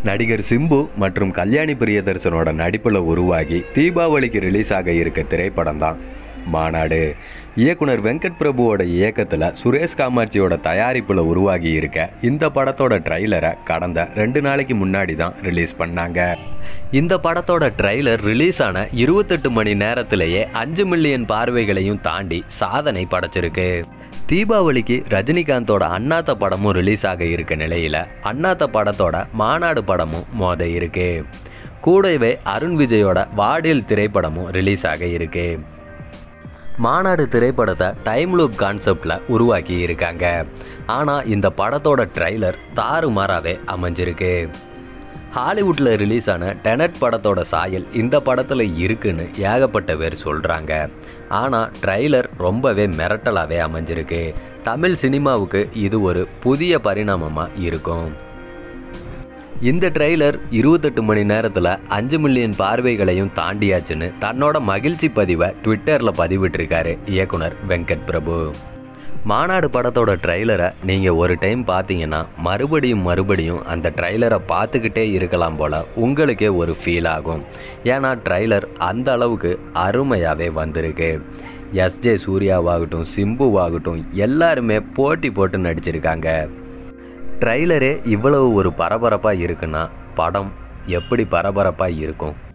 நடிகர் சிம்பு மற்றும் கல்யாணி பிரியதர்சனோட நடிப்பில் உருவாகி தீபாவளிக்கு ரிலீஸ் ஆக இருக்க திரைப்படம் தான் மாநாடு இயக்குனர் வெங்கட் பிரபுவோட இயக்கத்தில் சுரேஷ் காமாட்சியோட தயாரிப்பில் உருவாகி இருக்க இந்த படத்தோட ட்ரைலரை கடந்த ரெண்டு நாளைக்கு முன்னாடி தான் ரிலீஸ் பண்ணாங்க இந்த படத்தோட ட்ரைலர் ரிலீஸ் ஆன இருபத்தெட்டு மணி நேரத்திலேயே அஞ்சு மில்லியன் பார்வைகளையும் தாண்டி சாதனை படைச்சிருக்கு தீபாவளிக்கு ரஜினிகாந்தோட அண்ணாத்த படமும் ரிலீஸ் ஆக இருக்க நிலையில் அண்ணாத்த படத்தோட மாநாடு படமும் மோத இருக்கு கூடவே அருண் விஜயோட வாடியல் திரைப்படமும் ரிலீஸ் ஆக இருக்கு மாநாடு திரைப்படத்தை டைம் லூப் கான்செப்டில் உருவாக்கி இருக்காங்க ஆனால் இந்த படத்தோட ட்ரைலர் தாறுமாறாகவே அமைஞ்சிருக்கு ஹாலிவுட்டில் ரிலீஸ் ஆன டெனட் படத்தோட சாயல் இந்த படத்தில் இருக்குன்னு ஏகப்பட்ட பேர் சொல்கிறாங்க ஆனால் ட்ரைலர் ரொம்பவே மிரட்டலாகவே அமைஞ்சிருக்கு தமிழ் சினிமாவுக்கு இது ஒரு புதிய பரிணாமமாக இருக்கும் இந்த ட்ரெய்லர் இருபத்தெட்டு மணி நேரத்தில் அஞ்சு மில்லியன் பார்வைகளையும் தாண்டியாச்சுன்னு தன்னோட மகிழ்ச்சி பதிவை ட்விட்டரில் பதிவிட்டிருக்காரு இயக்குனர் வெங்கட் பிரபு மாநாடு படத்தோட ட்ரைலரை நீங்கள் ஒரு டைம் பார்த்தீங்கன்னா மறுபடியும் மறுபடியும் அந்த ட்ரைலரை பார்த்துக்கிட்டே இருக்கலாம் போல் உங்களுக்கே ஒரு ஃபீல் ஆகும் ஏன்னா ட்ரைலர் அந்த அளவுக்கு அருமையாகவே வந்திருக்கு எஸ்ஜே சூர்யாவாகட்டும் சிம்புவாகட்டும் எல்லாருமே போட்டி போட்டு நடிச்சிருக்காங்க ட்ரைலரே இவ்வளவு ஒரு பரபரப்பாக இருக்குன்னா படம் எப்படி பரபரப்பாக இருக்கும்